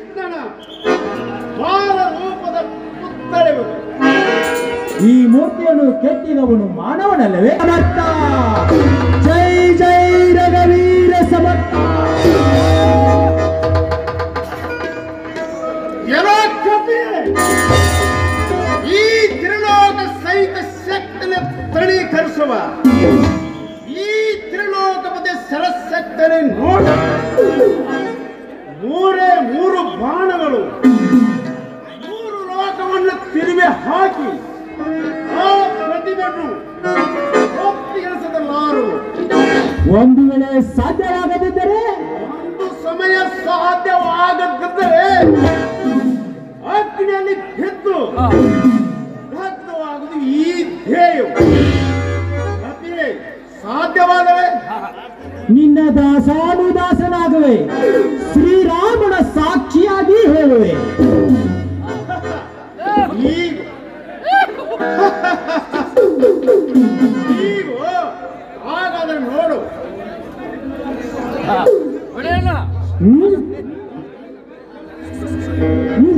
ಶ್ರೀಕೃಷ್ಣನ ಬಾಲ ರೂಪದ ಪುತ್ಥಳಿಗಳು ಈ ಮೂರ್ತಿಯನ್ನು ಕೆತ್ತಿದವನು ಮಾನವನಲ್ಲವೇ ಸಮರ್ಥ ಜೈ ಜೈ ರಘವೀರ ಸಮರ್ಥ ಎಲ್ಲೋ ಕಪಿಯೇ ಈ ತ್ರಿಲೋಕ ಸಹಿತ ಶಕ್ತಿನ ತಳೀಕರಿಸುವ ಈ ತ್ರಿಲೋಕಪತಿ ಸರಸ್ಸಕ್ತನೆ ನೋಡ ಮೂರೇ ಮೂರು ಬಾಣಗಳು ಮೂರು ಲೋಕವನ್ನು ತಿರುವಿ ಹಾಕಿ ಆ ಪ್ರತಿಭೆಯನ್ನು ಒಪ್ಪಿಗೆಳಿಸದಲ್ಲಾರು ಒಂದು ವೇಳೆ ಸಾಧ್ಯವಾಗದಿದ್ದರೆ ಒಂದು ಸಮಯ ಸಾಧ್ಯವಾಗದಿದ್ದರೆ ಅಗ್ನಿಯಲ್ಲಿ ಬಿದ್ದು ದಗ್ಧವಾಗುವುದು ಈ ಧ್ಯೇಯವು ಕಪಿಯೇ, ಸಾಧ್ಯವಾದರೆ ನಿನ್ನ ದಾಸಾನುದಾಸನಾಗುವೆ ಶ್ರೀರಾಮನ ಸಾಕ್ಷಿಯಾಗಿ ಹೇಳುವೆ ಈಗ ಈಗ ಹಾಗಾದ್ರೆ ನೋಡು ಹ್ಮ್? ಹ್ಮ್.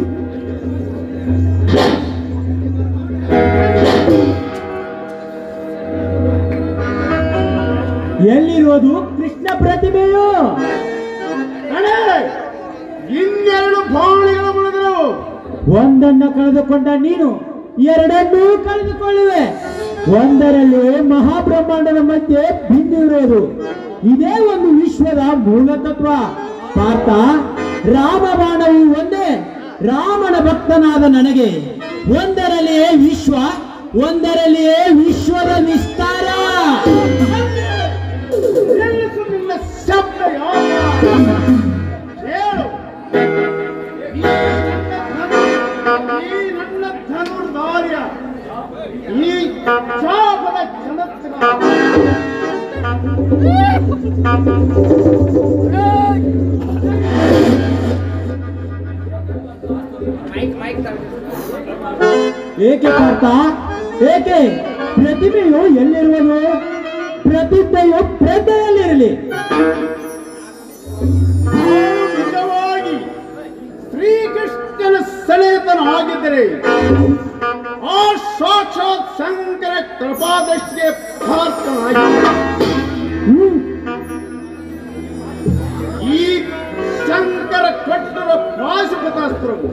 ಎಲ್ಲಿರೋದು ಕೃಷ್ಣ ಪ್ರತಿಮೆಯು ಅಣೆ ಇನ್ನೆರಡು ಭಾವನೆಗಳು ಉಳಿದರು ಒಂದನ್ನು ಕಳೆದುಕೊಂಡ ನೀನು ಎರಡನ್ನೂ ಕಳೆದುಕೊಳ್ಳುವೆ ಒಂದರಲ್ಲಿ ಮಹಾಬ್ರಹ್ಮಾಂಡದ ಮಧ್ಯೆ ಬಿಂದು ಇರೋದು ಇದೇ ಒಂದು ವಿಶ್ವದ ಮೂಲ ತತ್ವ ಪಾರ್ಥ ರಾಮಬಾಣವು ಒಂದೇ ರಾಮನ ಭಕ್ತನಾದ ನನಗೆ ಒಂದರಲ್ಲಿಯೇ ವಿಶ್ವ ಒಂದರಲ್ಲಿಯೇ ವಿಶ್ವದ ವಿಸ್ತಾರ ನಿಲ್ಲಿಸು ನಿನ್ನ ಶಬ್ದ ಯಾಕ? ಹೇಳು ಈ ನನ್ನ ಧನು- ಈ ನನ್ನ ಧನುರ್ಧಾರ್ಯ ಈ ಶಾಪದ ಜನತ್ರ ಏಕೆ ಪಾರ್ಥ ಏಕೆ ಪ್ರತಿಮೆಯು ಎಲ್ಲಿರುವುದು ಪ್ರತಿಜ್ಞೆಯು ಪ್ರಜ್ಞೆಯಲ್ಲಿರಲಿ ನಾನು ನಿಜವಾಗಿ ಶ್ರೀಕೃಷ್ಣನ ಸೆಳೆತನಾಗಿದ್ದರೆ ಆ ಸಾಕ್ಷಾತ್ ಶಂಕರ ಕೃಪಾದೃಷ್ಟಿಗೆ ಪಾತ್ರನಾಗಿ ಹ್ಮ್ ಈ ಶಂಕರ ಕಟ್ಟರ ಪಾಶುಪತಾಸ್ತ್ರವು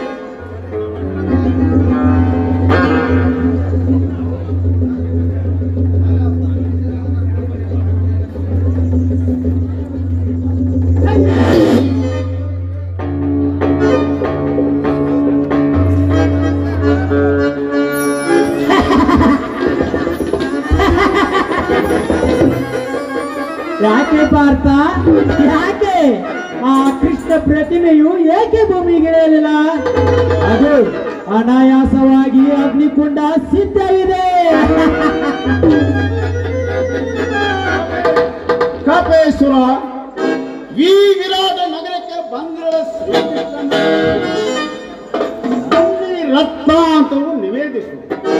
ಯಾಕೆ ಪಾರ್ಥ ಯಾಕೆ ಆ ಕೃಷ್ಣ ಪ್ರತಿಮೆಯು ಏಕೆ ಭೂಮಿಗಿಳಿಯಲಿಲ್ಲ ಅದು ಅನಾಯಾಸವಾಗಿ ಅಗ್ನಿಕುಂಡ ಸಿದ್ಧವಿದೆ ಕಪೇಶ್ವರ ಈ ವಿರಾಟ ನಗರಕ್ಕೆ ಬಂದಿರುವ ಶ್ರೀಕೃಷ್ಣನ ಅಲ್ಲಿ ರತ್ನ ಅಂತ ನಿವೇದಿಸು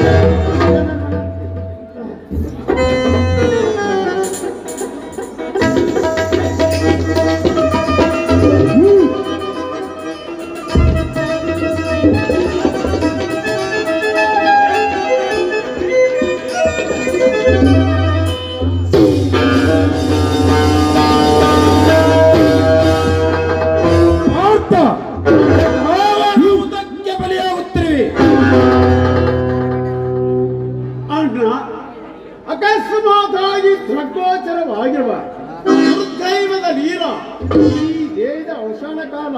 ಪಾರ್ಥ ಯೂದಕ್ಕೆ ಬಲಿಯಾಗುತ್ತಿರುವೆ ಅಣ್ಣ ಅಕಸ್ಮಾತಾಗಿ ದೃಗ್ಗೋಚರವಾಗಿರುವ ದುರ್ದೈವದ ಲೀಲ ಈ ದೇಹದ ಅವಸಾನ ಕಾಲ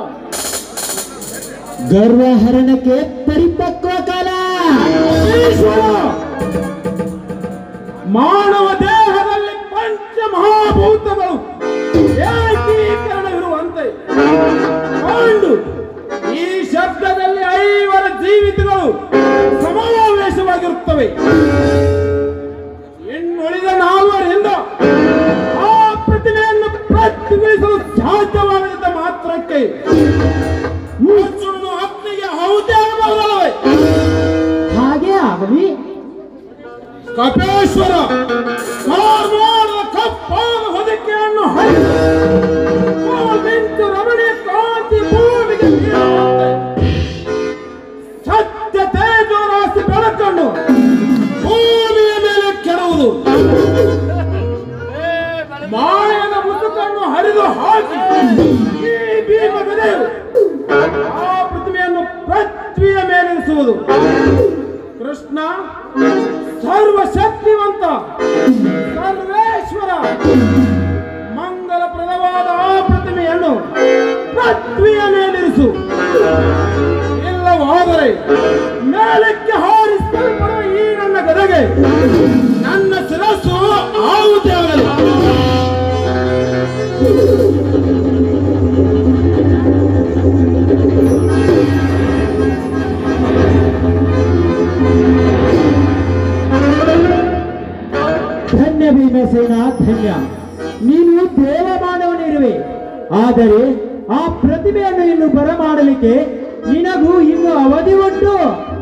ಗರ್ವಹರಣಕ್ಕೆ ಪರಿಪಕ್ವ ಕಾಲ ಈಶ್ವರ ಮಾನವ ದೇಹದಲ್ಲಿ ಪಂಚ ಮಹಾಭೂತಗಳು ಏಕೀಕರಣವಿರುವಂತೆ ಕಂಡು ಈ ಶಬ್ದದಲ್ಲಿ ಐವರ ಜೀವಿತಗಳು ಸಮಾವೇಶವಾಗಿರುತ್ತವೆ ಇನ್ನುಳಿದ ನಾಲ್ವರಿಂದ ಆ ಪ್ರತಿಮೆಯನ್ನು ಪ್ರತಿಗೊಳಿಸಲು ಸಾಧ್ಯವಾಗದ ಮಾತ್ರಕ್ಕೆ ಮುಚ್ಚುವುದು ಅಗ್ನಿಗೆ ಆಹುತಿ ಆಗಬಹುದಲ್ಲವೇ ಹಾಗೆ ಆಗಲಿ ಕಪೇಶ್ವರ ಕಾರ್ವಾರದ ಕಪ್ಪಾದ ಹೊದಿಕೆಯನ್ನು ಹರಿದು ಮಿಂಚು ರಮಣೀಯ ಕಾಂತಿ ಭೂಮಿಗೆ ಪ್ರತಿಮೆ ಆ ಪ್ರತಿಮೆಯನ್ನು ಪೃಥ್ವಿಯ ಮೇಲಿರಿಸುವುದು ಕೃಷ್ಣ ಸರ್ವಶಕ್ತಿವಂತ ಸರ್ವೇಶ್ವರ ಮಂಗಲಪ್ರದವಾದ ಆ ಪ್ರತಿಮೆಯನ್ನು ಪೃಥ್ವಿಯ ಮೇಲಿರಿಸು ಇಲ್ಲವಾದರೆ ಮೇಲಕ್ಕೆ ಹಾರಿಸಲ್ಪಡುವ ಈ ನನ್ನ ಗದಗೆ ನನ್ನ ಶಿರಸ್ಸು ಆಹುತಿ ಆಗಲಿ ಧನ್ಯ ಭೀಮಸೇನ ಧನ್ಯ ನೀನು ದೇವ ಮಾನವನಿರುವೆ ಆದರೆ ಆ ಪ್ರತಿಭೆಯನ್ನು ಇನ್ನು ಬರಮಾಡಲಿಕ್ಕೆ ನಿನಗೂ ಇನ್ನು ಅವಧಿ ಉಂಟು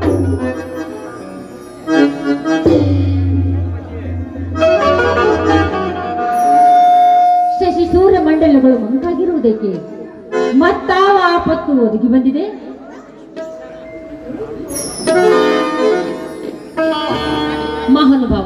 ಶಶಿ ಸೂರ್ಯ ಮಂಡಲಗಳು ಮಂಕಾಗಿರುವುದಕ್ಕೆ ಮತ್ತಾವ ಆಪತ್ತು ಒದಗಿ ಬಂದಿದೆ ಮಹಾನುಭಾವ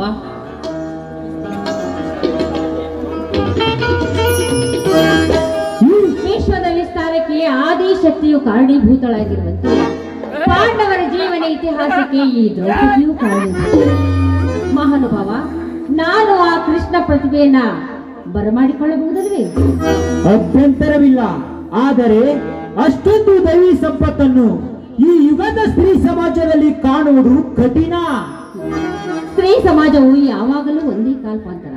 ವಿಶ್ವದ ವಿಸ್ತಾರಕ್ಕೆ ಆದಿ ಶಕ್ತಿಯು ಕಾರಣೀಭೂತಳಾಗಿರುವಂತೆ ಪಾಂಡವರ ಜೀವನ ಇತಿಹಾಸಕ್ಕೆ ಈ ದ್ರೌಪದಿಯು ಕಾರಣೀಭೂತ ಮಹಾನುಭಾವ ನಾನು ಆ ಕೃಷ್ಣ ಪ್ರತಿಭೆಯನ್ನ ಬರಮಾಡಿಕೊಳ್ಳಬಹುದಲ್ವೇ ಅಭ್ಯಂತರವಿಲ್ಲ ಆದರೆ ಅಷ್ಟೊಂದು ದೈವಿ ಸಂಪತ್ತನ್ನು ಈ ಯುಗದ ಸ್ತ್ರೀ ಸಮಾಜದಲ್ಲಿ ಕಾಣುವುದು ಕಠಿಣ ಸ್ತ್ರೀ ಸಮಾಜವು ಯಾವಾಗಲೂ ಒಂದೇ ಕಾಲ್ಪಾಂತರ